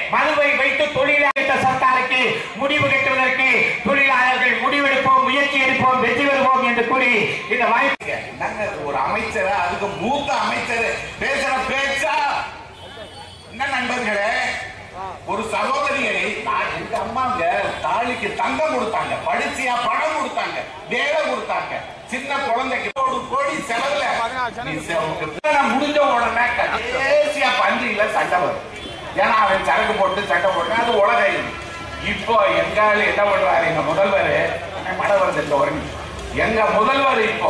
மதுவை வைத்து தொழிலாளர் சர்க்காருக்கு முடிவு கட்டுவதற்கு தொழிலாளர்கள் முடிவெடுப்போம் முயற்சி எடுப்போம் வெற்றி பெறுவோம் என்று கூறி இந்த வாய்ப்பு என்னங்க ஒரு அமைச்சர் அதுக்கு மூத்த அமைச்சர் பேசுற பேச்சா என்ன நண்பர்களே ஒரு சகோதரியை நான் எங்க அம்மாங்க தாலிக்கு தங்கம் கொடுத்தாங்க படிச்சியா பணம் கொடுத்தாங்க வேலை கொடுத்தாங்க சின்ன குழந்தைக்கு ஒரு கோடி செலவுல நீ செ- உனக்கு கல்யாணம் முடிஞ்ச உடனே கடைசியா பன்றியில சண்டை வரும் ஏன்னா அவன் சரக்கு போட்டு சண்டை போட்டு அது உலக இது. இப்போ எங்க ஆளு என்ன பண்றாரு எங்க முதல்வர் மழை வருது இந்த ஒரு நிமிஷம். எங்க முதல்வர் இப்போ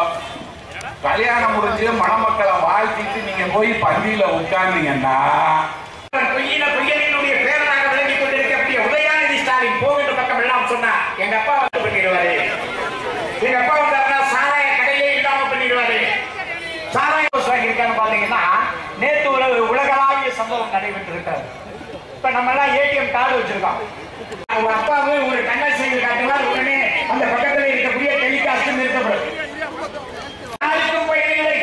கல்யாணம் முடிஞ்சு மணமக்களை வாழ்த்திட்டு நீங்க போய் பந்தியில உட்கார்ந்தீங்கன்னா பொய்யின பொய்யனினுடைய பேரனாக விளங்கிக் கொண்டிருக்கக்கூடிய உதயாநிதி ஸ்டாலின் போகின்ற பக்கம் எல்லாம் சொன்னா எங்க அப்பா வந்து பண்ணிடுவாரு எங்க அப்பா வந்தாருன்னா சாராய கடையே இல்லாம பண்ணிடுவாரு சாராய வாங்கி இருக்கான்னு பாத்தீங்கன்னா நேத்து உலக உலகளாவிய சம்பவம் நடைபெற்று இருக்காரு இப்ப நம்ம எல்லாம் ஏடிஎம் கார்டு வச்சிருக்கோம் அவங்க அப்பாவே ஒரு கண்ணல் செய்து காட்டினால் உடனே அந்த பக்கத்துல இருக்கக்கூடிய டெலிகாஸ்ட் நிறுத்தப்படும் யாருக்கும் பயனில்லை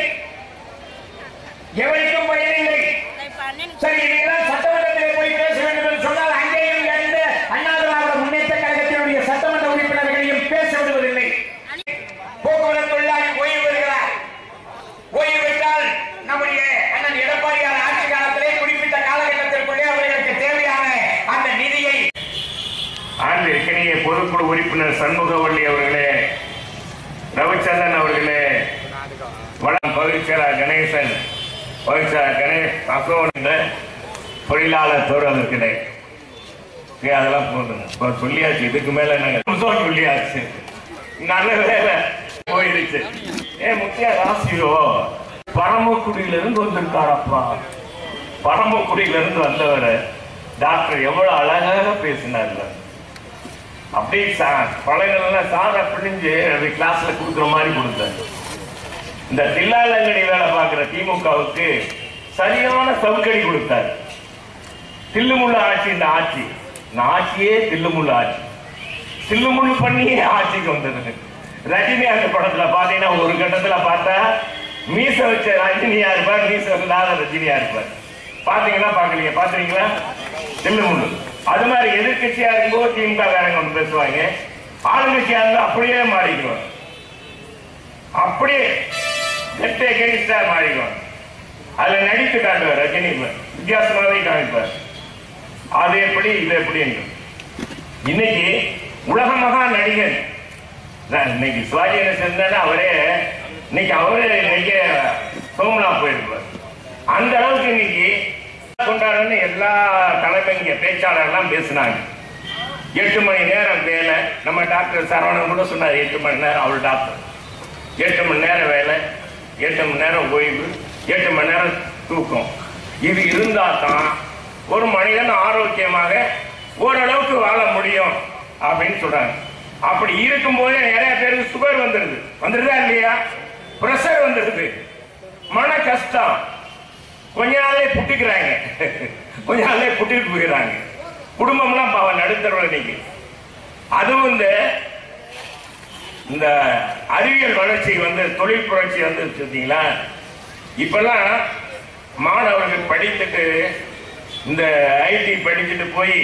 எவருக்கும் பயனில்லை சரி இதெல்லாம் சட்டமன்றத்தில் போய் பேச வேண்டும் என்று சொன்னால் அங்கேயும் எழுந்த அண்ணா திராவிட முன்னேற்ற கழகத்தினுடைய சட்டமன்ற உறுப்பினர்களையும் பேச விடுவதில்லை போக்குவரத்து தொழிலாளி ஓய்வு பெறுகிறார் ஓய்வு பெற்றால் நம்முடைய அண்ணன் எடப்பாடியார் ஆட்சி காலத்திலே குறிப்பிட்ட காலகட்டத்திற்குள்ளே அவர்களுக்கு தேவையான அந்த நிதியை ஆண்டிற்கினிய பொதுக்குழு உறுப்பினர் சண்முகவள்ளி அவர்களே ரவிச்சந்திரன் அவர்களே வளம் பகுதிச்செயலாளர் கணேசன் பகுதிச்செயலாளர் கணேஷ் அசோகன் தொழிலாளர் தோழர்களே அதெல்லாம் போதுங்க இப்போ சொல்லியாச்சு இதுக்கு மேல என்னங்க நிமிஷம் சொல்லியாச்சு நல்ல வேலை போயிடுச்சு ஏ முக்கிய ராசியோ பரமக்குடியில இருந்து வந்திருக்காரப்பா பரமக்குடியில இருந்து வந்தவர் டாக்டர் எவ்வளவு அழகாக பேசினார்ல அப்படியே சா- பழங்கள்லாம் சாரை பிழிஞ்சு அது கிளாஸ்ல கொடுக்குற மாதிரி கொடுத்தாரு இந்த தில்லாலங்கடி வேலை பார்க்கிற திமுகவுக்கு சரியான சவுக்கடி கொடுத்தாரு தில்லுமுள்ள ஆட்சி இந்த ஆட்சி இந்த ஆட்சியே தில்லுமுள்ள ஆட்சி தில்லுமுள்ளு பண்ணியே ஆட்சிக்கு வந்தது ரஜினி அந்த படத்துல பாத்தீங்கன்னா ஒரு கட்டத்துல பார்த்தா மீச வச்ச ரஜினியா இருப்பார் மீச இல்லாத ரஜினியா இருப்பார் பாத்தீங்கன்னா பாக்கலீங்க பாத்தீங்களா தில்லுமுள்ளு அது மாதிரி எதிர்க்கட்சியா இருக்கும்போது திமுக காரங்க வந்து பேசுவாங்க ஆளுங்கட்சியா இருந்தா அப்படியே மாறிக்குவாங்க அப்படியே கெட்ட கெனிஸ்டா மாறிக்குவாங்க அதுல நடித்து காட்டுவார் ரஜினி இப்ப. வித்தியாசமாவே காமிப்பார் அது எப்படி இது எப்படி என்று இன்னைக்கு உலக மகா நடிகர் நான் இன்னைக்கு சிவாஜி கணேசன் அவரே இன்னைக்கு அவரே இன்னைக்கு சோம்லா போயிருப்பார் அந்த அளவுக்கு இன்னைக்கு கொண்டாடுன்னு எல்லா தலைமைங்க பேச்சாளர்லாம் பேசினாங்க எட்டு மணி நேரம் வேலை நம்ம டாக்டர் சரவணன் கூட சொன்னார் எட்டு மணி நேரம் அவர் டாக்டர் எட்டு மணி நேரம் வேலை எட்டு மணி நேரம் ஓய்வு எட்டு மணி நேரம் தூக்கம் இது இருந்தா தான் ஒரு மனிதன் ஆரோக்கியமாக ஓரளவுக்கு வாழ முடியும் அப்படின்னு சொல்றாங்க அப்படி இருக்கும்போதே நிறைய பேருக்கு சுகர் வந்துடுது வந்துடுதா இல்லையா பிரஷர் வந்துடுது மன கஷ்டம் கொஞ்ச நாளே புட்டிக்கிறாங்க கொஞ்ச நாளே புட்டிட்டு போயிடுறாங்க குடும்பம்லாம் பாவம் நடுத்தரவு இன்னைக்கு அதுவும் இந்த இந்த அறிவியல் வளர்ச்சி வந்து தொழில் புரட்சி வந்து பார்த்தீங்களா இப்பெல்லாம் மாணவர்கள் படித்துட்டு இந்த ஐடி படிச்சுட்டு போய்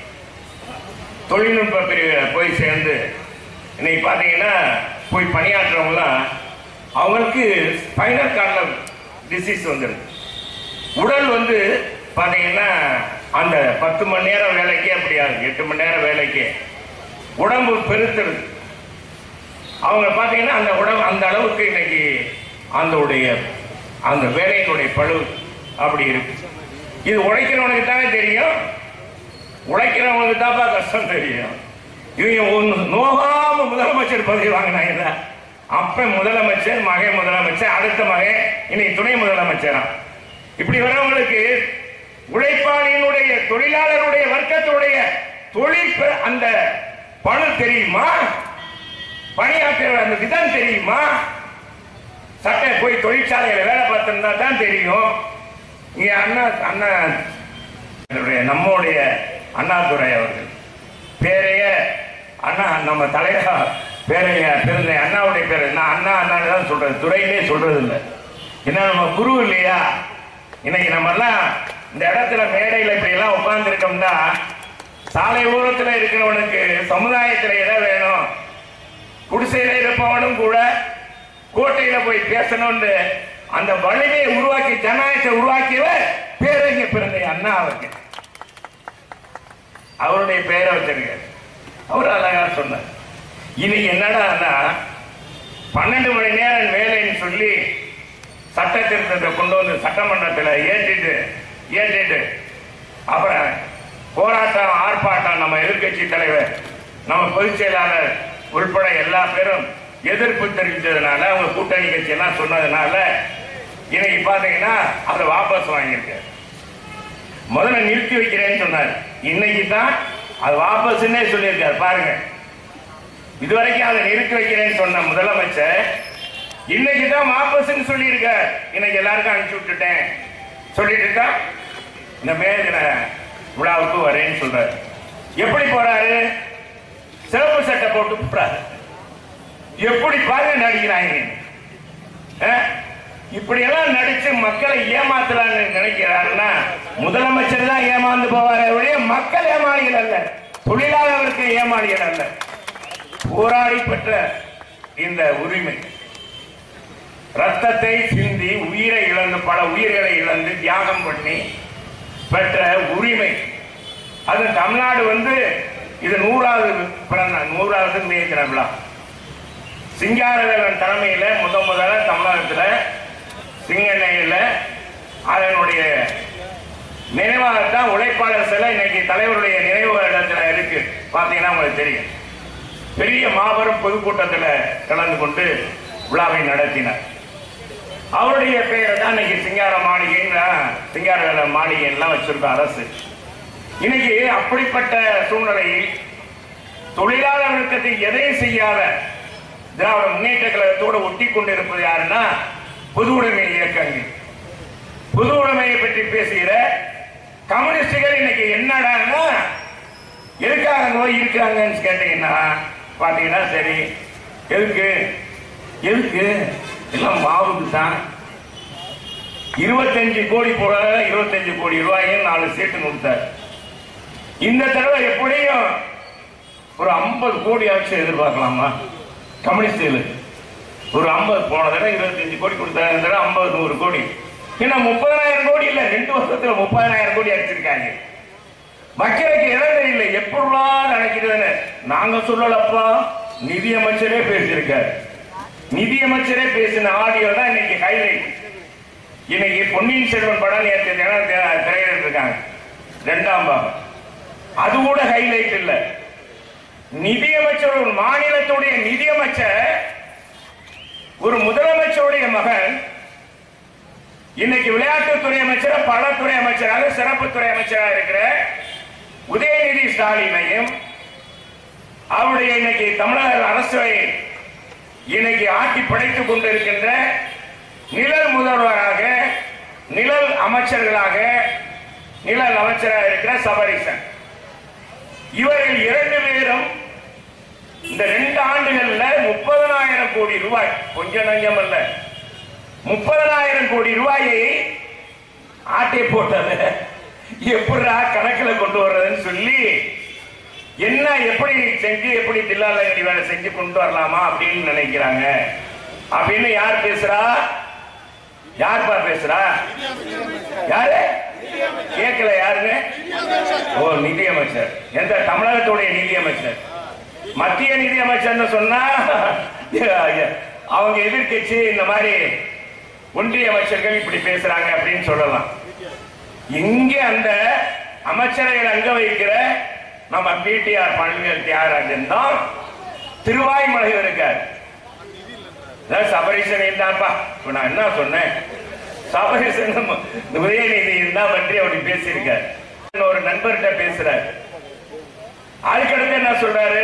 தொழில்நுட்ப பிரிவு போய் சேர்ந்து இன்னைக்கு பார்த்தீங்கன்னா போய் பணியாற்றுறவங்களாம் அவங்களுக்கு ஸ்பைனல் கார்டில் டிசீஸ் வந்துடுது உடல் வந்து பார்த்தீங்கன்னா அந்த பத்து மணி நேரம் வேலைக்கே அப்படியாது எட்டு மணி நேரம் வேலைக்கே உடம்பு பெருத்துருது அவங்க பார்த்தீங்கன்னா அந்த உடம்பு அந்த அளவுக்கு இன்னைக்கு அந்த உடைய அந்த வேலையினுடைய பழு அப்படி இருக்கு இது உழைக்கிறவனுக்கு தானே தெரியும் உழைக்கிறவங்களுக்கு தான்ப்பா கஷ்டம் தெரியும் இவங்க ஒன்று நோகாம முதலமைச்சர் பதவி வாங்கினாங்க அப்ப முதலமைச்சர் மகன் முதலமைச்சர் அடுத்த மகன் இன்னைக்கு துணை முதலமைச்சரா இப்படி வரவங்களுக்கு உழைப்பாளியினுடைய தொழிலாளருடைய வர்க்கத்துடைய தொழில் பெ- அந்த பணு தெரியுமா பணியாற்ற அந்த விதம் தெரியுமா சட்டை போய் தொழிற்சாலையில வேலை பார்த்திருந்தா தான் தெரியும் இங்க அண்ணா அண்ணா என்னுடைய நம்முடைய அண்ணாதுரை அவர்கள் பேரைய அண்ணா நம்ம தலைவர் பேரைய பிறந்த அண்ணாவுடைய பேர் நான் அண்ணா அண்ணா தான் சொல்றது துறையிலே சொல்றது இல்லை என்ன நம்ம குரு இல்லையா இன்னைக்கு நம்ம எல்லாம் இந்த இடத்துல மேடையில இப்படி எல்லாம் உட்கார்ந்து உட்கார்ந்து இருக்கோம்னா சாலை ஓரத்துல இருக்கிறவனுக்கு சமுதாயத்துல இடம் வேணும் குடிசையில இருப்பவனும் கூட கோட்டையில போய் பேசணும்னு அந்த வலிமையை உருவாக்கி ஜனநாயகத்தை உருவாக்கியவர் பேரறிஞர் பிறந்த அண்ணா அவர்கள் அவருடைய பெயரை வச்சிருக்காரு அவர் அழகா சொன்னார் இன்னைக்கு என்னடான்னா பன்னெண்டு மணி நேரம் வேலைன்னு சொல்லி சட்ட திருத்தத்தை கொண்டு வந்து சட்டமன்றத்தில் ஏற்றிட்டு ஏற்றிட்டு அப்புறம் போராட்டம் ஆர்ப்பாட்டம் நம்ம எதிர்க்கட்சி தலைவர் நம்ம பொதுச் செயலாளர் உள்பட எல்லா பேரும் எதிர்ப்பு தெரிவித்ததுனால அவங்க கூட்டணி கட்சி எல்லாம் சொன்னதுனால இன்னைக்கு பாத்தீங்கன்னா அதை வாபஸ் வாங்கியிருக்காரு முதல்ல நிறுத்தி வைக்கிறேன்னு சொன்னார் இன்னைக்கு தான் அது வாபஸ்ன்னே சொல்லியிருக்காரு பாருங்க இதுவரைக்கும் அதை நிறுத்தி வைக்கிறேன்னு சொன்ன முதலமைச்சர் இன்னைக்கு தான் வாபஸ்ன்னு சொல்லியிருக்கார் இன்னைக்கு எல்லாருக்கும் அனுப்பிச்சு விட்டுட்டேன் சொல்லிட்டு தான் இந்த மே தின விழாவுக்கு வரேன்னு சொல்றாரு எப்படி போறாரு சிறப்பு சட்டை போட்டு போறாரு எப்படி பாருங்க நடிக்கிறாங்க அஹ்? இப்படியெல்லாம் நடிச்சு மக்களை ஏமாத்தலாம்னு நினைக்கிறாருன்னா முதலமைச்சர் தான் ஏமாந்து போவாரே ஒழிய மக்கள் ஏமாளிகள் அல்ல தொழிலாளர்களுக்கு ஏமாளிகள் அல்ல போராடி பெற்ற இந்த உரிமை ரத்தத்தை சிந்தி உயிரை இழந்து பல உயிர்களை இழந்து தியாகம் பண்ணி பெற்ற உரிமை அது தமிழ்நாடு வந்து இது நூறாவது பிறந்த நூறாவது மே தின விழா சிங்காரவேலன் தலைமையில முத முதல்ல தமிழகத்துல சிங்கநேயில அதனுடைய நினைவாகத்தான் உழைப்பாளர் சிலை இன்னைக்கு தலைவருடைய நினைவு இடத்துல இருக்கு பாத்தீங்கன்னா உங்களுக்கு தெரியும் பெரிய மாபெரும் பொதுக்கூட்டத்துல கலந்து கொண்டு விழாவை நடத்தினார் அவருடைய பெயர் தான் இன்னைக்கு சிங்கார மாளிகைன்னு சிங்கார மாளிகை எல்லாம் வச்சிருக்கோம் அரசு இன்னைக்கு அப்படிப்பட்ட சூழ்நிலையில் தொழிலாளர் வர்க்கத்தை எதையும் செய்யாத திராவிட முன்னேற்ற கழகத்தோடு ஒட்டி கொண்டிருப்பது யாருன்னா பொது உடைமை இயக்கங்கள் பொது உடைமையை பற்றி பேசுகிற கம்யூனிஸ்டுகள் இன்னைக்கு என்னடான்னா எதுக்காக நோய் இருக்காங்கன்னு கேட்டீங்கன்னா பாத்தீங்கன்னா சரி எதுக்கு எதுக்கு எல்லாம் மாவுக்கு தான் இருபத்தஞ்சு கோடி போட இருபத்தஞ்சு கோடி ரூபாயும் நாலு சீட்டு கொடுத்தார் இந்த தடவை எப்படியும் ஒரு ஐம்பது கோடி ஆச்சு எதிர்பார்க்கலாமா கம்யூனிஸ்டுகளுக்கு ஒரு ஐம்பது போன தடவை இருபத்தஞ்சு கோடி கொடுத்தாரு இந்த தடவை ஐம்பது நூறு கோடி ஏன்னா முப்பதாயிரம் கோடி இல்ல ரெண்டு வருஷத்துல முப்பதாயிரம் கோடி அடிச்சிருக்காங்க மக்களுக்கு இடம் தெரியல எப்படிலாம் நடக்கிறதுன்னு நாங்க சொல்லலப்பா நிதியமைச்சரே பேசியிருக்காரு நிதியமைச்சரே பேசின ஆடியோ தான் இன்னைக்கு ஹைலைட் இன்னைக்கு பொன்னியின் செல்வன் படம் நேற்று தினம் தி- திரையிட்டு இருக்காங்க ரெண்டாம் பாகம் அது கூட ஹைலைட் இல்ல நிதியமைச்சர் ஒரு மாநிலத்துடைய நிதியமைச்சர் ஒரு முதலமைச்சருடைய மகன் இன்னைக்கு விளையாட்டுத்துறை அமைச்சர் பல துறை அமைச்சராக சிறப்புத்துறை அமைச்சராக இருக்கிற உதயநிதி ஸ்டாலினையும் அவருடைய இன்னைக்கு தமிழக அரசை இன்னைக்கு ஆட்டி படைத்துக் கொண்டிருக்கின்ற நிழல் முதல்வராக நிழல் அமைச்சர்களாக நிழல் அமைச்சராக இருக்கிற சபரீசன் இவர்கள் இரண்டு பேரும் இந்த ரெண்டு ஆண்டுகள்ல முப்பதனாயிரம் கோடி ரூபாய் கொஞ்சம் நஞ்சம் அல்ல முப்பதனாயிரம் கோடி ரூபாயை ஆட்டை போட்டது எப்படிடா கணக்கில் கொண்டு வர்றதுன்னு சொல்லி என்ன எப்படி செஞ்சு எப்படி தில்லாலங்கடி வேலை செஞ்சு கொண்டு வரலாமா அப்படின்னு நினைக்கிறாங்க அப்படின்னு யார் பேசுறா யார்ப்பா பேசுறா யாரு கேட்கல யாருங்க ஓ நிதி அமைச்சர் எந்த தமிழகத்துடைய நிதி அமைச்சர் மத்திய நிதி அமைச்சர்னு சொன்னா அவங்க எதிர்க்கட்சி இந்த மாதிரி ஒன்றிய அமைச்சர்கள் இப்படி பேசுறாங்க அப்படின்னு சொல்லலாம் இங்க அந்த அமைச்சர்கள் அங்க வைக்கிற நம்ம பிடிஆர் பழனிவேல் தியாகராஜன் தான் திருவாய்மலை இருக்கார் அதான் சபரீசன் தான்ப்பா இப்ப நான் என்ன சொன்னேன் சபரீசன் இந்த உதயநிதி தான் பற்றி அப்படி பேசியிருக்கார் ஒரு நண்பர்கிட்ட பேசுறாரு அதுக்கடுத்து என்ன சொல்றாரு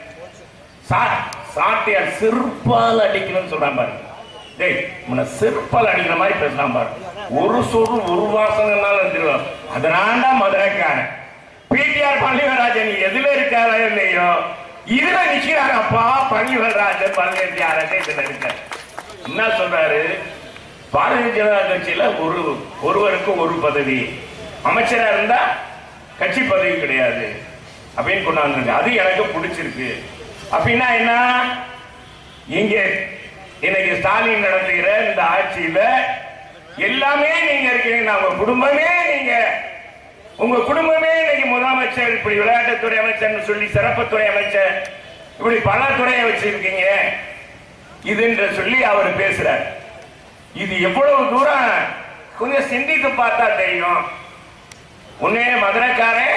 சா- சாட்டியார் செருப்பால் அடிக்கணும்னு சொல்றான் பாரு டேய் உன்னை செருப்பால் அடிக்கிற மாதிரி பேசலாம் பாரு ஒரு சொரு ஒரு வாசனால இருந்துருவோம் அதனாண்டா மதுரைக்காரன் பிடிஆர் பழனிவராஜன் எதுல இருக்காரோ இல்லையோ இதுல நிக்கிறாரப்பா பழனிவராஜன் பழனிவராஜன் இதுல இருக்காரு என்ன சொல்றாரு பாரதிய ஜனதா கட்சியில ஒரு ஒருவருக்கு ஒரு பதவி அமைச்சரா இருந்தா கட்சி பதவி கிடையாது அப்படின்னு கொண்டாந்துருக்கு அது எனக்கு பிடிச்சிருக்கு அப்படின்னா என்ன இங்க இன்னைக்கு ஸ்டாலின் நடத்துகிற இந்த ஆட்சியில எல்லாமே நீங்க இருக்கீங்க உங்க குடும்பமே நீங்க உங்க குடும்பமே இன்னைக்கு முதலமைச்சர் இப்படி விளையாட்டுத்துறை அமைச்சர்னு சொல்லி சிறப்புத்துறை அமைச்சர் இப்படி பல துறையை வச்சிருக்கீங்க இதுன்ற சொல்லி அவர் பேசுறார் இது எவ்வளவு தூரம் கொஞ்சம் சிந்தித்து பார்த்தா தெரியும் உன்னே மதுரைக்காரன்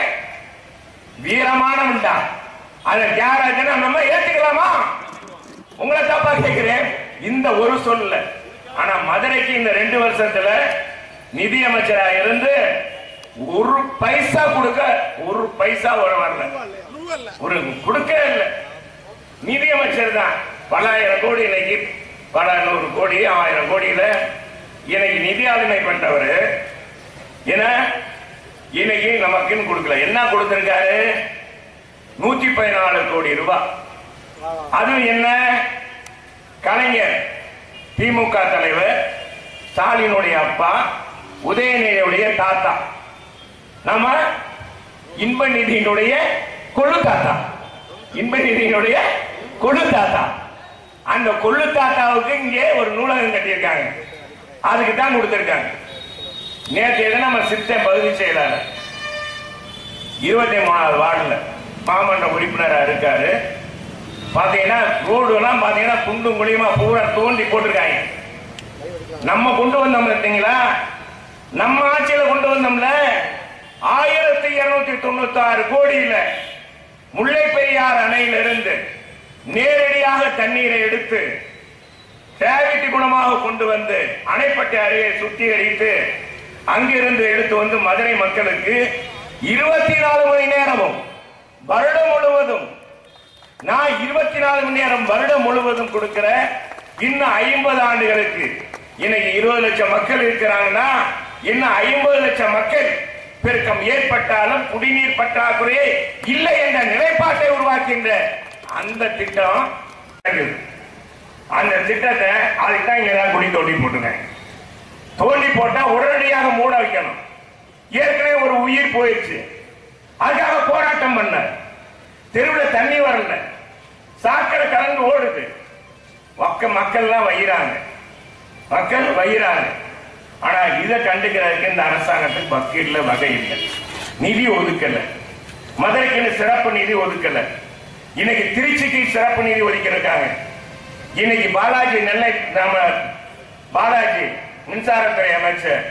வீரமானவன் தான் அதை தியாகராஜன் நம்ம ஏத்துக்கலாமா உங்களை தப்பா கேட்கிறேன் இந்த ஒரு சொல்ல ஆனா மதுரைக்கு இந்த ரெண்டு வருஷத்துல நிதி அமைச்சரா இருந்து ஒரு பைசா கொடுக்க ஒரு பைசா ஒரு வரல ஒரு கொடுக்க இல்லை நிதி அமைச்சர் தான் பலாயிரம் கோடி இன்னைக்கு பல நூறு கோடி ஆயிரம் கோடியில இன்னைக்கு நிதி ஆளுமை பண்றவரு ஏன்னா இன்னைக்கு நமக்குன்னு கொடுக்கல என்ன கொடுத்திருக்காரு நூத்தி பதினாலு கோடி ரூபாய் அது என்ன கலைஞர் திமுக தலைவர் ஸ்டாலினுடைய அப்பா உதயநிதியுடைய தாத்தா நம்ம இன்ப நிதியினுடைய கொள்ளு தாத்தா இன்ப நிதியினுடைய கொள்ளு தாத்தா அந்த கொள்ளு தாத்தாவுக்கு இங்கே ஒரு நூலகம் கட்டியிருக்காங்க அதுக்கு தான் கொடுத்திருக்காங்க நேற்று எது நம்ம சித்த பகுதி செயலாளர் இருபத்தி மூணாவது வார்டுல மாமன்ற உறுப்பினரா இருக்காரு பாத்தீங்கன்னா ரோடு எல்லாம் பாத்தீங்கன்னா குண்டும் குழியுமா பூரா தோண்டி போட்டிருக்காங்க நம்ம கொண்டு வந்தோம் பார்த்தீங்களா நம்ம ஆட்சியில கொண்டு வந்தோம்ல ஆயிரத்தி இருநூத்தி தொண்ணூத்தி ஆறு கோடியில முல்லை பெரியார் அணையிலிருந்து நேரடியாக தண்ணீரை எடுத்து கிராவிட்டி குணமாக கொண்டு வந்து அணைப்பட்டை அருகே சுத்திகரித்து அங்கிருந்து எடுத்து வந்து மதுரை மக்களுக்கு இருபத்தி நாலு மணி நேரமும் வருடம் முழுவதும் நான் இருபத்தி நாலு மணி நேரம் வருடம் முழுவதும் கொடுக்கிற இன்னும் ஐம்பது ஆண்டுகளுக்கு இன்னைக்கு இருபது லட்சம் மக்கள் இருக்கிறாங்கன்னா இன்னும் ஐம்பது லட்சம் மக்கள் பெருக்கம் ஏற்பட்டாலும் குடிநீர் பற்றாக்குறையே இல்லை என்ற நிலைப்பாட்டை உருவாக்கின்ற அந்த திட்டம் இருக்குது. அந்த திட்டத்தை அதுக்கு தான் இங்க தான் குடி தோண்டி போட்டுங்க தோண்டி போட்டா உடனடியாக மூட வைக்கணும் ஏற்கனவே ஒரு உயிர் போயிடுச்சு அதுக்காக போராட்டம் பண்ண தெருவில் தண்ணி வரல சாக்கடை கலந்து ஓடுது மக்க மக்கள்லாம் வயிறாங்க மக்கள் வயிறாங்க ஆனா இதை கண்டுக்கிறதுக்கு இந்த அரசாங்கத்துக்கு பக்கெட்ல வகை இல்லை நிதி ஒதுக்கல மதுரைக்குன்னு சிறப்பு நிதி ஒதுக்கல இன்னைக்கு திருச்சிக்கு சிறப்பு நிதி ஒதுக்கியிருக்காங்க இன்னைக்கு பாலாஜி நெல்லை நம்ம பாலாஜி மின்சாரத்துறை அமைச்சர்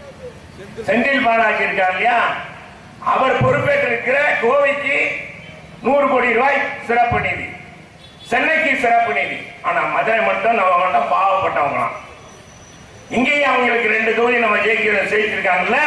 செந்தில் பாலாஜி இருக்கார் இல்லையா அவர் பொறுப்பேற்றிருக்கிற கோவைக்கு நூறு கோடி ரூபாய் சிறப்பு நிதி சென்னைக்கு சிறப்பு நிதி ஆனா மதுரை மட்டும் நம்ம மட்டும் பாவப்பட்டவங்களாம் இங்கேயும் அவங்களுக்கு ரெண்டு தொகுதி நம்ம ஜெயிக்கிற ஜெயிச்சிருக்காங்கல்ல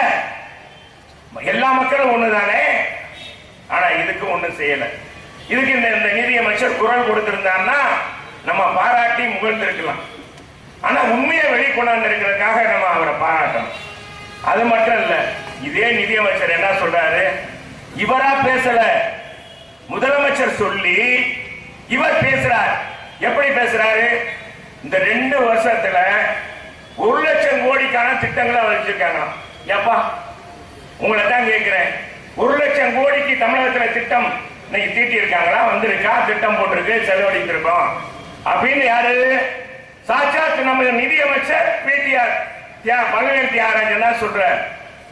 எல்லா மக்களும் ஒண்ணுதானே ஆனா இதுக்கு ஒண்ணும் செய்யல இதுக்கு இந்த இந்த நிதியமைச்சர் குரல் கொடுத்திருந்தாருன்னா நம்ம பாராட்டி முகழ்ந்திருக்கலாம் ஆனா உண்மையை வெளிக்கொண்டாந்து இருக்கிறதுக்காக நம்ம அவரை பாராட்டணும் அது மட்டும் இல்ல இதே நிதியமைச்சர் என்ன சொல்றாரு இவரா பேசல முதலமைச்சர் சொல்லி இவர் பேசுறார் எப்படி பேசுறாரு இந்த ரெண்டு வருஷத்துல ஒரு லட்சம் கோடிக்கான திட்டங்களை அவர் வச்சிருக்காங்க ஏப்பா உங்களை தான் கேட்கிறேன் ஒரு லட்சம் கோடிக்கு தமிழகத்துல திட்டம் இன்னைக்கு தீட்டி இருக்காங்களா வந்திருக்கா திட்டம் போட்டிருக்கு செலவழித்திருக்கோம் அப்படின்னு யாரு சாட்சாத் நம்ம நிதியமைச்சர் பிடிஆர் தியா பழனிவேல் தியாகராஜன் தான் சொல்றார்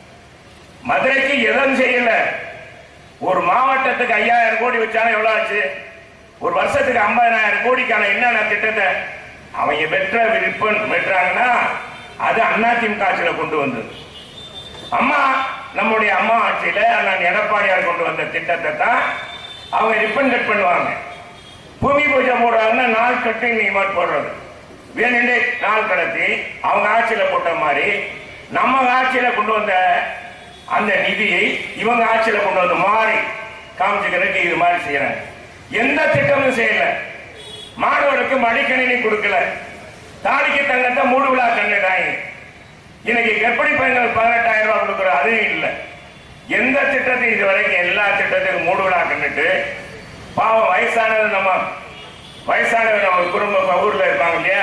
மதுரைக்கு எதுவும் செய்யல ஒரு மாவட்டத்துக்கு ஐயாயிரம் கோடி வச்சாலும் எவ்வளவு ஆச்சு ஒரு வருஷத்துக்கு ஐம்பதாயிரம் கோடிக்கான என்னென்ன திட்டத்தை அவங்க பெற்ற விருப்பம் பெற்றாங்கன்னா அது அதிமுக ஆட்சியில கொண்டு வந்தது அம்மா நம்முடைய அம்மா ஆட்சியில நான் எடப்பாடியார் கொண்டு வந்த திட்டத்தை தான் அவங்க ரிப்பன் கட் பண்ணுவாங்க பூமி பூஜை போடுறாங்கன்னா நாள் கட்டி நீ மாதிரி போடுறது வேணுண்டே நாள் கடத்தி அவங்க ஆட்சியில போட்ட மாதிரி நம்ம ஆட்சியில கொண்டு வந்த அந்த நிதியை இவங்க ஆட்சியில கொண்டு வந்த மாதிரி காமிச்சுக்கிறதுக்கு இது மாதிரி செய்யறாங்க எந்த திட்டமும் செய்யல மாணவருக்கு மடிக்கணினி கொடுக்கல தாலிக்கு தங்கத்தை மூடு விழா கண்டுட்டாங்க இன்னைக்கு கர்ப்பிணி பெண்கள் பதினெட்டாயிரம் ரூபாய் கொடுக்குற அதுவும் இல்லை எந்த திட்டத்தையும் இது வரைக்கும் எல்லா திட்டத்துக்கும் மூடு விழா கண்டுட்டு பாவம் வயசானது நம்ம வயசானவர் நம்ம குடும்ப ஊர்ல இருப்பாங்க இல்லையா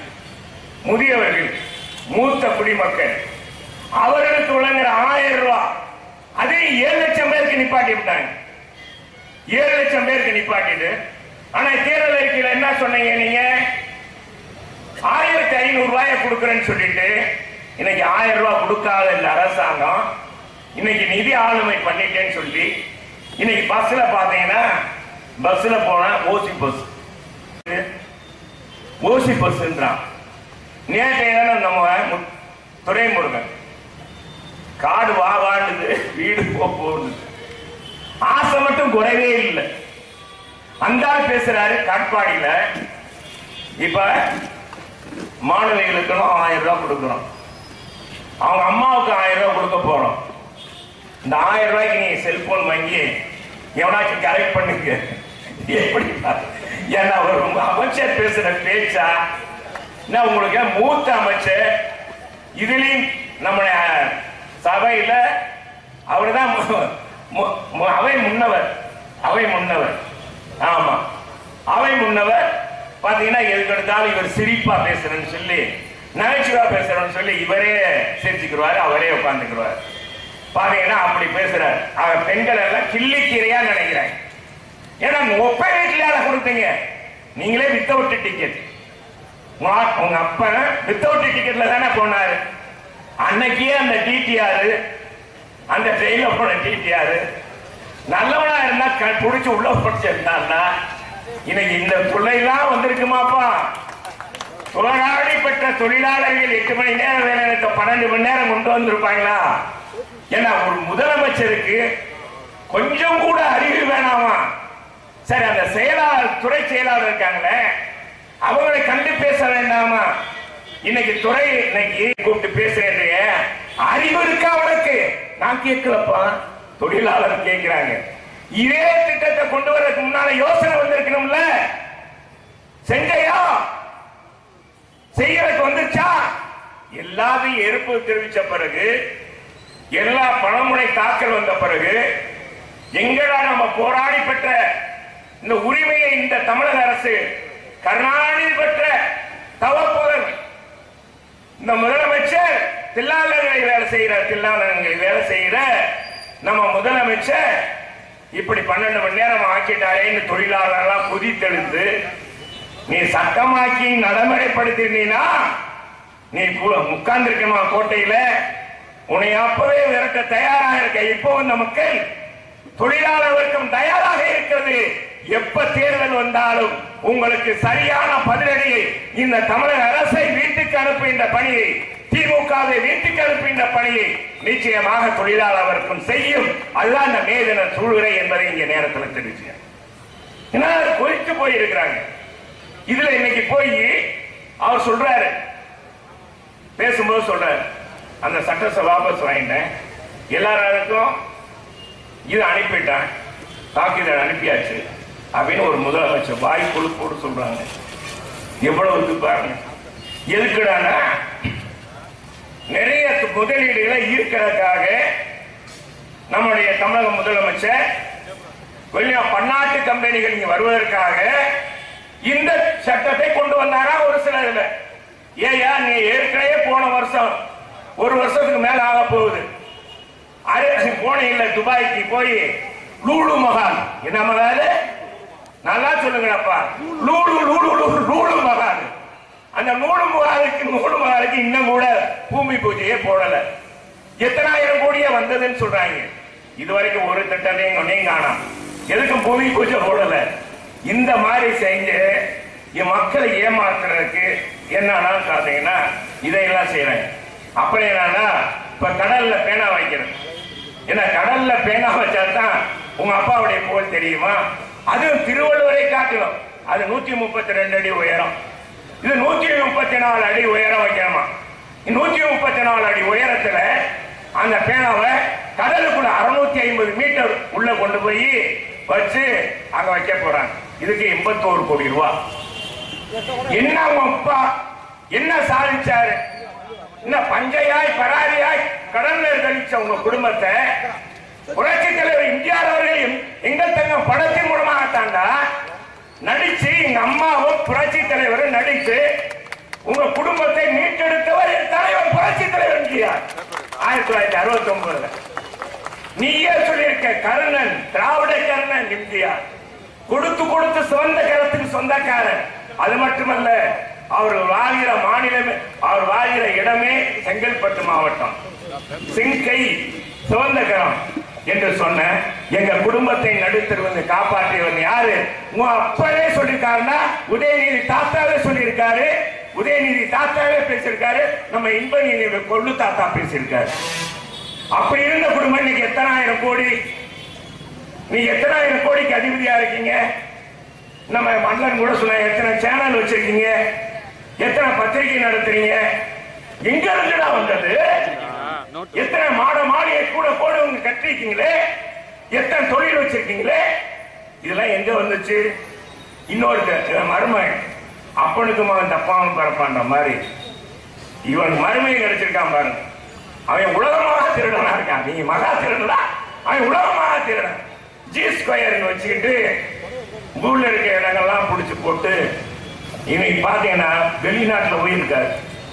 முதியவர்கள் மூத்த குடிமக்கள் அவர்களுக்கு வழங்குற ஆயிரம் ரூபாய் அதே ஏழு லட்சம் பேர் பேருக்கு நிப்பாட்டி விட்டாங்க ஏழு லட்சம் பேருக்கு நிப்பாட்டிட்டு ஆனா தேர்தல் அறிக்கையில என்ன சொன்னீங்க நீங்க ஆயிரத்தி ஐநூறு ரூபாயை கொடுக்கறேன்னு சொல்லிட்டு இன்னைக்கு ஆயிரம் ரூபாய் கொடுக்காத இந்த அரசாங்கம் இன்னைக்கு நிதி ஆளுமை பண்ணிட்டேன்னு சொல்லி இன்னைக்கு பஸ்ல பாத்தீங்கன்னா பஸ்ல போனா ஓசி பஸ் ஓசி பஸ்ன்றான் நேற்று நம்ம மு- துரைமுருகன் காடு வா வாண்டுது வீடு போ போடுது ஆசை மட்டும் குறைவே இல்லை அந்த ஆள் பேசுறாரு காட்பாடியில இப்ப மாணவிகளுக்கெல்லாம் ஆயிரம் ரூபாய் கொடுக்குறோம் அவங்க அம்மாவுக்கு ஆயிரம் ரூபாய் கொடுக்க போறோம் இந்த ஆயிரம் ரூபாய்க்கு நீங்க செல்போன் வாங்கி எவனாச்சும் கரெக்ட் பண்ணுங்க எப்படி ஏன்னா ஒரு அமைச்சர் பேசுற பேச்சா என்ன உங்களுக்கு மூத்த அமைச்சர் இதுலயும் நம்ம சபையில அவர்தான் மு- மு- மு- அவை முன்னவர் அவை முன்னவர் ஆமா அவை முன்னவர் பாத்தீங்கன்னா எதுக்கு எடுத்தாலும் இவர் சிரிப்பா பேசுறேன்னு சொல்லி நகைச்சுவா பேசுறேன்னு சொல்லி இவரே சிரிச்சுக்கிடுவாரு அவரே உட்காந்துக்கிடுவார் பாத்தீங்கன்னா அப்படி பேசுறாரு அவர் பெண்கள் எல்லாம் கிள்ளிக்கீரையா நினைக்கிறாங்க ஏன்னா ஒப்பை வீட்டுல யாரை கொடுத்தீங்க நீங்களே வித்தவுட் டிக்கெட் உங்க அப்பன் வித்தவுட் டிக்கெட்ல தானே போனாரு அன்னைக்கே அந்த டிடிஆர் அந்த ட்ரெயின்ல போன டிடிஆர் நல்லவனா இருந்தா க- புடிச்சு உள்ள படிச்சிருந்தான்னா இன்னைக்கு இந்த பிள்ளைலாம் வந்திருக்குமாப்பா துறநாடி பெற்ற தொழிலாளர்கள் எட்டு மணி நேரம் வேலை இருக்க பன்னெண்டு மணி நேரம் கொண்டு வந்திருப்பாங்களா ஏன்னா ஒரு முதலமைச்சருக்கு கொஞ்சம் கூட அறிவு வேணாமா சரி அந்த செயலாளர் துறை செயலாளர் இருக்காங்களே அவங்களை கண்டு பேச வேண்டாமா இன்னைக்கு துறை இன்னைக்கு கூப்பிட்டு பேசுறேன் அறிவு இருக்கா அவனுக்கு நான் கேட்கலப்பா தொழிலாளர் கேட்கிறாங்க இதே திட்டத்தை கொண்டு வரதுக்கு முன்னால யோசனை வந்திருக்கணும்ல செஞ்சையா செய்யறதுக்கு வந்துச்சா எல்லாத்தையும் எதிர்ப்பு தெரிவிச்ச பிறகு எல்லா பணமுனை தாக்கல் வந்த பிறகு எங்கடா நம்ம போராடி பெற்ற இந்த உரிமையை இந்த தமிழக அரசு கருணாநிதி பெற்ற தவப்புதல் இந்த முதலமைச்சர் தில்லாலங்களை வேலை செய்யற தில்லாலங்களை வேலை செய்யற நம்ம முதலமைச்சர் இப்படி பன்னெண்டு மணி நேரம் ஆக்கிட்டாரேன்னு தொழிலாளர்கள்லாம் குதித்தெழுந்து நீ சட்டமாக்கி நடைமுறைப்படுத்தினா நீ உட்கார்ந்து இருக்கணுமா கோட்டையில உன்னை அப்பவே விரட்ட தயாராக இருக்க இப்போ இந்த மக்கள் தொழிலாளர் வர்க்கம் தயாராக இருக்கிறது எப்ப தேர்தல் வந்தாலும் உங்களுக்கு சரியான பதிலடியை இந்த தமிழக அரசை வீட்டுக்கு அனுப்புகின்ற பணியை திமுகவை வீட்டுக்கு அனுப்புகின்ற பணியை நிச்சயமாக தொழிலாளர் வர்க்கம் செய்யும் அதுதான் இந்த மே தின சூழ்நிலை என்பதை இங்க நேரத்தில் தெரிவிச்சேன் ஏன்னா கொதித்து போயிருக்கிறாங்க இதுல இன்னைக்கு போய் அவர் சொல்றாரு பேசும்போது சொல்றாரு அந்த சட்டத்தை வாபஸ் வாங்கிட்டேன் எல்லாருக்கும் இது அனுப்பிட்டேன் தாக்குதல் அனுப்பியாச்சு அப்படின்னு ஒரு முதலமைச்சர் வாய் கொழுப்போடு சொல்றாங்க எவ்வளவு இது பாருங்க எதுக்குடானா நிறைய முதலீடுகளை ஈர்க்கிறதுக்காக நம்முடைய தமிழக முதலமைச்சர் வெளியா பன்னாட்டு கம்பெனிகள் இங்க வருவதற்காக இந்த சட்டத்தை கொண்டு வந்தாரா ஒரு சில இதுல ஏயா நீ ஏற்கனவே போன வருஷம் ஒரு வருஷத்துக்கு மேல ஆக போகுது அரசு போனீங்கல்ல துபாய்க்கு போய் லூலு மகால் என்ன மகால் நல்லா சொல்லுங்கப்பா லூலு லூலு லூலு லூலு மகால் அந்த நூலு மகாலுக்கு நூலு மகாலுக்கு இன்னும் கூட பூமி பூஜையே போடல எத்தனாயிரம் கோடியே வந்ததுன்னு சொல்றாங்க இதுவரைக்கும் ஒரு திட்டத்தையும் ஒன்னையும் காணாம் எதுக்கும் பூமி பூஜை போடல இந்த மாதிரி செஞ்சு என் மக்களை ஏமாத்துறதுக்கு என்னன்னா பாத்தீங்கன்னா இதையெல்லாம் செய்யறாங்க அப்படி என்னன்னா இப்ப கடல்ல பேனா வைக்கிறது ஏன்னா கடல்ல பேனா வச்சாதான் உங்க அப்பாவுடைய புகழ் தெரியுமா அதுவும் திருவள்ளுவரை காட்டணும் அது நூத்தி முப்பத்தி ரெண்டு அடி உயரம் இது நூத்தி முப்பத்தி நாலு அடி உயரம் வைக்கணுமா நூத்தி முப்பத்தி நாலு அடி உயரத்துல அந்த பேனாவை கடலுக்குள்ள அறுநூத்தி ஐம்பது மீட்டர் உள்ள கொண்டு போய் வச்சு அங்க வைக்க போறாங்க இதுக்கு எண்பத்தோரு கோடி ரூபாய் என்ன உங்க அப்பா என்ன சாதிச்சாரு என்ன பஞ்சையாய் பராரியாய் கடல்ல கழிச்ச உங்க குடும்பத்தை புரட்சி தலைவர் எம்ஜிஆர் அவர்கள் எம்- எங்கள் தங்கம் படத்தின் மூலமாகத்தாண்டா நடிச்சு எங்க அம்மாவும் புரட்சி தலைவர் நடிச்சு உங்க குடும்பத்தை மீட்டெடுத்தவர் என் தலைவர் புரட்சி தலைவர் எம்ஜிஆர் ஆயிரத்தி தொள்ளாயிரத்தி அறுபத்தி ஒன்பதுல நீயே சொல்லியிருக்க கர்ணன் திராவிட கர்ணன் எம்ஜிஆர் கொடுத்து கொடுத்து சொந்த கரத்துக்கு சொந்தக்காரன் அது மட்டுமல்ல அவர் வாழ்கிற மாநிலமே அவர் வாழ்கிற இடமே செங்கல்பட்டு மாவட்டம் சிங்கை சுதந்திரம் என்று சொன்ன எங்க குடும்பத்தை நடுத்தர் வந்து காப்பாற்றியவன் யாரு உன் அப்பவே சொல்லிருக்காருன்னா உதயநிதி தாத்தாவே சொல்லியிருக்காரு உதயநிதி தாத்தாவே பேசியிருக்காரு நம்ம இன்ப நீதி கொள்ளு தாத்தா பேசியிருக்காரு அப்படி இருந்த குடும்பம் இன்னைக்கு எத்தனாயிரம் கோடி நீங்க எத்தனாயிரம் கோடிக்கு அதிபதியா இருக்கீங்க நம்ம மன்னன் கூட சொன்ன எத்தனை சேனல் வச்சிருக்கீங்க எத்தனை பத்திரிகை நடத்துறீங்க எங்க இருந்துடா வந்தது எத்தனை மாட மாளிகை கூட போடுவங்க கட்டிருக்கீங்களே எத்தனை தொழில் வச்சிருக்கீங்களே இதெல்லாம் எங்க வந்துச்சு இன்னொரு மருமகன் அப்பனுக்கு மகன் தப்பாவும் பிறப்பான்ற மாதிரி இவன் மருமையை கிடைச்சிருக்கான் பாருங்க அவன் உலகமாக திருடனா இருக்கான் நீங்க மகா திருடனா அவன் உலகமாக திருடன் ஜி ஸ்கொயர் வச்சுக்கிட்டு ஊர்ல இருக்க இடங்கள்லாம் புடிச்சு போட்டு இன்னைக்கு பாத்தீங்கன்னா வெளிநாட்டுல போயிருக்காரு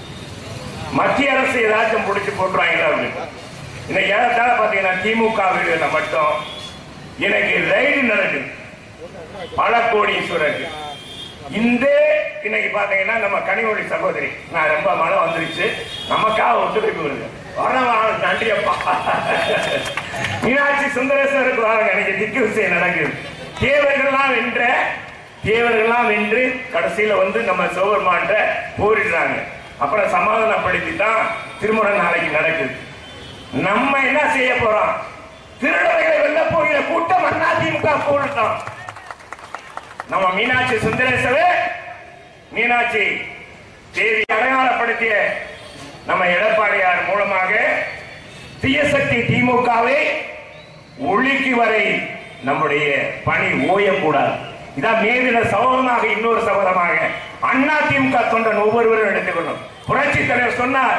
மத்திய அரசு ஏதாச்சும் புடிச்சு போட்டுருவாங்களா அப்படின்னு இன்னைக்கு ஏறத்தாழ பாத்தீங்கன்னா திமுக வீடுல மட்டும் இன்னைக்கு ரைடு நடக்குது பல கோடீஸ்வரருக்கு இந்த இன்னைக்கு பாத்தீங்கன்னா நம்ம கனிமொழி சகோதரி நான் ரொம்ப மழை வந்துருச்சு நமக்காக ஒத்துழைப்பு வருது வரவா நன்றி அப்பா மீனாட்சி சுந்தரேஸ்வருக்கு வாங்க இன்னைக்கு திக்கு விஷயம் நடக்குது தேவர்கள்லாம் வென்ற தேவர்கள்லாம் வென்று கடைசியில வந்து நம்ம சிவபெருமான்ட்ட போரிடுறாங்க அப்புறம் சமாதானப்படுத்தி தான் திருமணம் நாளைக்கு நடக்குது நம்ம என்ன செய்ய போறோம் திருடர்களை வெல்ல போகிற கூட்டம் அதிமுக கூட்டம் நம்ம மீனாட்சி சுந்தரேசவே மீனாட்சி தேவி அடையாளப்படுத்திய நம்ம எடப்பாடியார் மூலமாக தீயசக்தி திமுகவை ஒழிக்கு வரை நம்முடைய பணி ஓயக்கூடாது இதான் மேதின சபதமாக இன்னொரு சபதமாக அண்ணா திமுக தொண்டன் ஒவ்வொருவரும் எடுத்துக்கணும் புரட்சி தலைவர் சொன்னார்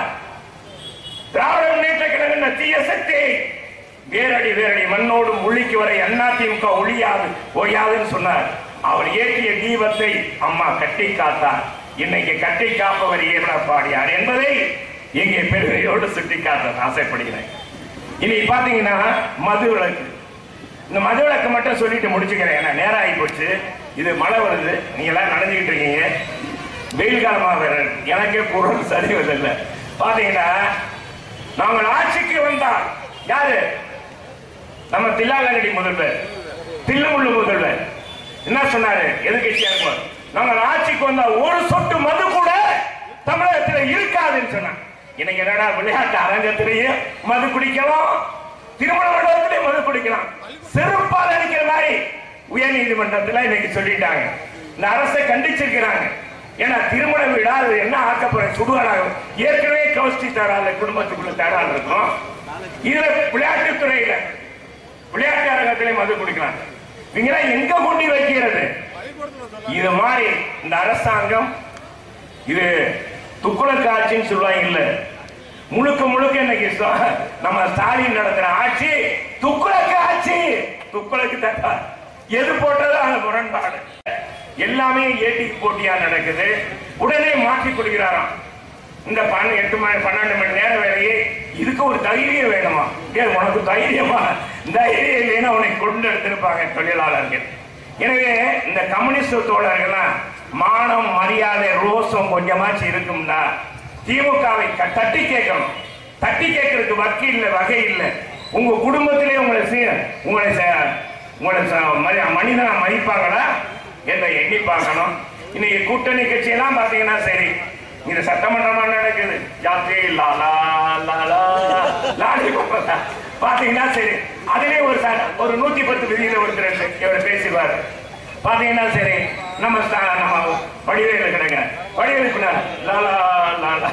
திராவிட முன்னேற்ற கழக தீய சக்தி வேரடி வேரடி மண்ணோடும் ஒழிக்கு வரை அண்ணா திமுக ஒழியாது ஓயாதுன்னு சொன்னார் அவர் ஏற்றிய தீபத்தை அம்மா கட்டி காத்தார் இன்னைக்கு கட்டி காப்பவர் ஏழப்பாடியார் என்பதை இங்கே பெருமையோடு சுட்டி காட்ட ஆசைப்படுகிறேன் இனி பாத்தீங்கன்னா மது விளக்கு இந்த மது விளக்கு மட்டும் சொல்லிட்டு முடிச்சுக்கிறேன் ஏன்னா நேரம் ஆகி போச்சு இது மழை வருது நீங்க எல்லாம் நடந்துகிட்டு இருக்கீங்க வெயில் காலமாக வேற எனக்கே குரல் சரி வரல பாத்தீங்கன்னா நாங்கள் ஆட்சிக்கு வந்தால் யாரு நம்ம தில்லாலங்கடி முதல்வர் தில்லுமுள்ளு முதல்வர் என்ன சொன்னாரு எதிர்கட்சியா இருக்கும் நாங்கள் ஆட்சிக்கு வந்தா ஒரு சொட்டு மது கூட தமிழகத்தில் இருக்காதுன்னு சொன்னாங்க இன்னைக்கு என்னடா விளையாட்டு அரங்கத்திலேயே மது குடிக்கலாம் திருமண மண்டபத்திலே மது குடிக்கலாம் செருப்பால் அடிக்கிற மாதிரி உயர் நீதிமன்றத்தில் இன்னைக்கு சொல்லிட்டாங்க இந்த அரசை கண்டிச்சிருக்கிறாங்க ஏன்னா திருமண வீடா அது என்ன ஆக்க போற சுடுகாடாகும் ஏற்கனவே கவுஸ்டி தராத குடும்பத்துக்குள்ள தராது இருக்கும் இதுல விளையாட்டு துறையில விளையாட்டு அரங்கத்திலே மது குடிக்கலாம் இவங்க எங்க கொண்டு வைக்கிறது இது மாதிரி இந்த அரசாங்கம் இது துக்குளக்கு ஆட்சின்னு சொல்லுவாங்க இல்ல முழுக்க முழுக்க இன்னைக்கு ஸ்வா- நம்ம ஸ்டாலின் நடத்துற ஆட்சி துக்குளக்கு ஆட்சி துக்குளக்கு தப்பா எது போட்டதோ அந்த முரண்பாடு எல்லாமே ஏட்டிக்கு போட்டியா நடக்குது உடனே மாற்றி கொடுக்கிறாராம் இந்த பன்னெண்டு எட்டு மணி பன்னெண்டு மணி நேரம் வேலையே இதுக்கு ஒரு தைரியம் வேணுமா ஏ உனக்கு தைரியமா தைரியம் இல்லைன்னா உன்னை கொண்டு எடுத்திருப்பாங்க தொழிலாளர்கள் எனவே இந்த கம்யூனிஸ்ட் தோழர்கள்லாம் மானம் மரியாதை ரோசம் கொஞ்சமாச்சு இருக்கும்டா திமுகவை க- தட்டி கேட்கணும் தட்டி கேட்கறதுக்கு வக்கி இல்லை வகை இல்லை உங்க குடும்பத்திலே உங்களை சீ- உங்களை ச- உங்களை ச- மதி- மனிதனா மதிப்பாங்களா என்ற எண்ணி பார்க்கணும் இன்னைக்கு கூட்டணி கட்சியெல்லாம் பாத்தீங்கன்னா சரி இது சட்டமன்றமா நடக்குது ஜாத்தி லாலா லாலா லாலி கோபாலா. பாத்தீங்கன்னா சரி அதிலே ஒரு ச- ஒரு நூத்தி பத்து விதியில ஒருத்தர் இவர் பேசிவாரு பாத்தீங்கன்னா சரி நம்ம ஸ்டா- நம்ம வடிவேல கிடங்க வடிவேலுக்கு லாலா லாலா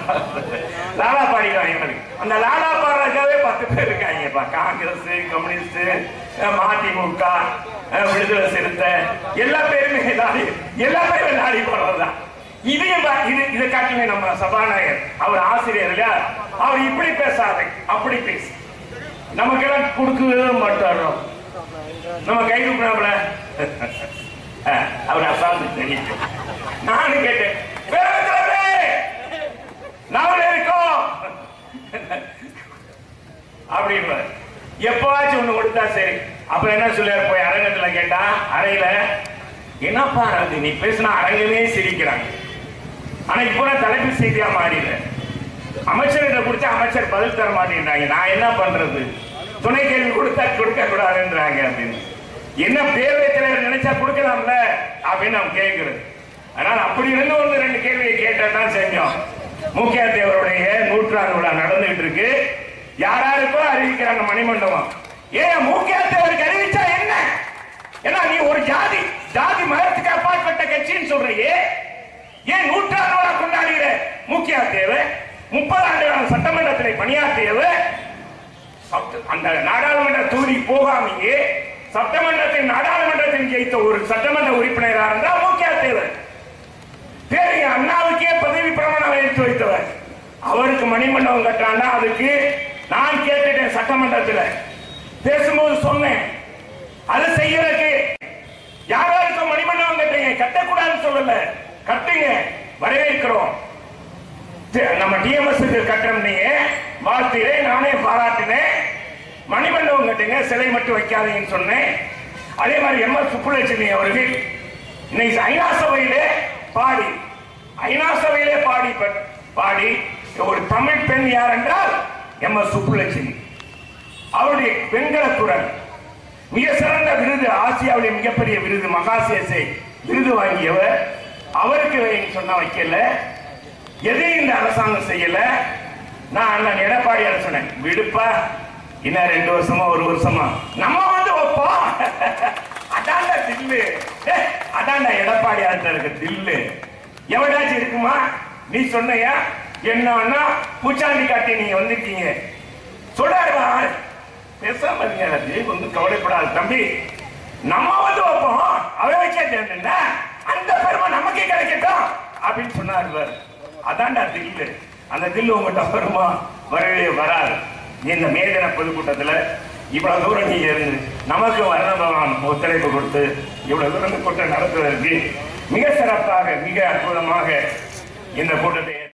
லாலா பாடிக்கிறாங்க இவனுக்கு. அந்த லாலா பாடுறதுக்காகவே பத்து பேர் இருக்காங்கப்பா காங்கிரஸ் கம்யூனிஸ்ட் அஹ், மதிமுக அஹ், விடுதலை சிறுத்தை எல்லா பேருமே லாடி எல்லா பேருமே லாடி போடுறதுதான் இதையும் பா- இது இதை காட்டுமே நம்ம சபாநாயகர் அவர் ஆசிரியர் இல்லையா அவர் இப்படி பேசாத அப்படி பேசு நமக்கெல்லாம் கொடுக்கவே மாட்டாரோ நம்ம கை தூக்கினாப்ல அவர் அசாந்து தெரியும் நானும் கேட்டேன் பேரவைத்தலைவரே, நாமளே இருக்கோம் அப்படின்றார் எப்பவாச்சும் ஒண்ணு கொடுத்தா சரி அப்ப என்ன சொல்லுவார் போய் அரங்கத்துல கேட்டா அறையில என்னப்பா அது நீ பேசினா அரங்கமே சிரிக்கிறாங்க ஆனா இப்போ நான் தலைப்பு செய்தியா மாறிடுற அமைச்சர்கிட்ட கொடுத்தா அமைச்சர் பதில் தர மாட்டேன்றாங்க நான் என்ன பண்றது துணை கேள்வி கொடுத்தா கொடுக்க கூடாதுன்றாங்க அப்படின்னு என்ன பேரவைத் தலைவர் நினைச்சா கொடுக்கலாம்ல அப்படின்னு நம்ம கேட்கிறது அதனால அப்படி இருந்து ஒன்று ரெண்டு கேள்வியை கேட்டா தான் செஞ்சோம் முக்கிய தேவருடைய நூற்றாண்டு விழா நடந்துகிட்டு இருக்கு யாராருக்கோ அறிவிக்கிறாங்க மணிமண்டபம் ஏன் முக்கிய தேவருக்கு அறிவிச்சா என்ன ஏன்னா நீ ஒரு ஜாதி ஜாதி மதத்துக்கு அப்பாற்பட்ட கட்சின்னு சொல்றியே ஏன் நூற்றாண்டு விழா கொண்டாடுகிற முக்கிய தேவை முப்பது ஆண்டுகால சட்டமன்றத்தில் பணியாற்றியவர் சப்த- அந்த நாடாளுமன்ற தொகுதி போகாமையே சட்டமன்றத்தின் நாடாளுமன்றத்தில் ஜெயித்த ஒரு சட்டமன்ற உறுப்பினராக இருந்தால் முக்கிய தேவர் பேருங்க அண்ணாவுக்கே பதவி பிரமாணம் எடுத்து வைத்தவர் அவருக்கு மணிமண்டபம் கட்டுறாண்டா அதுக்கு நான் கேட்டுட்டேன் சட்டமன்றத்தில் பேசும்போது சொன்னேன் அது செய்யறதுக்கு யாராருக்கு மணிமண்டபம் கட்டுறீங்க கட்டக்கூடாதுன்னு சொல்லல கட்டுங்க வரவேற்கிறோம் தி- நம்ம டிஎம்எஸ் கட்டணம் நீங்க வாழ்த்தினேன் நானே பாராட்டினேன் மணிமண்டபம் கட்டுங்க சிலை மட்டும் வைக்காதீங்கன்னு சொன்னேன் அதே மாதிரி எம் எஸ் சுப்புலட்சுமி அவர்கள் இன்னைக்கு ஐநா சபையிலே பாடி ஐநா சபையிலே பாடி ப- பாடி ஒரு தமிழ் பெண் யார் என்றால் எம் எஸ் சுப்புலட்சுமி அவருடைய பெண்கள குரல் மிக சிறந்த விருது ஆசியாவுடைய மிகப்பெரிய விருது மகாசேசை விருது வாங்கியவர் அவருக்கு வைன்னு சொன்னா வைக்கல எதையும் இந்த அரசாங்கம் செய்யல நான் அண்ணன் எடப்பாடியார் சொன்னேன் விடுப்பா இன்னும் ரெண்டு வருஷமா ஒரு வருஷமா நம்ம வந்து வைப்போம் அதான்டா தில்லு ஏய், அதான்டா எடப்பாடியார்ட்ட இருக்க தில்லு எவனாச்சும் இருக்குமா நீ சொன்னையா என்னன்னா பூச்சாண்டி காட்டி நீங்க வந்திருக்கீங்க சொல்றாருடா பேசாம இருங்க அது ஒன்றும் கவலைப்படாது தம்பி நம்ம வந்து வைப்போம் அவரை வச்சே தேர்ந்தா அந்த பெருமை நமக்கே கிடைக்கட்டும் அப்படின்னு சொன்னார் பாரு அதான்டா தில்லு அந்த தில்லு உங்கள்கிட்ட வருமா வரவே வராது இந்த மேதன பொதுக்கூட்டத்துல இவ்வளவு தூரம் நீங்க இருந்து நமக்கு வர்ண பகவான் ஒத்துழைப்பு கொடுத்து இவ்வளவு தூரம் இந்த கூட்டம் நடத்துவதற்கு மிக சிறப்பாக மிக அற்புதமாக இந்த கூட்டத்தை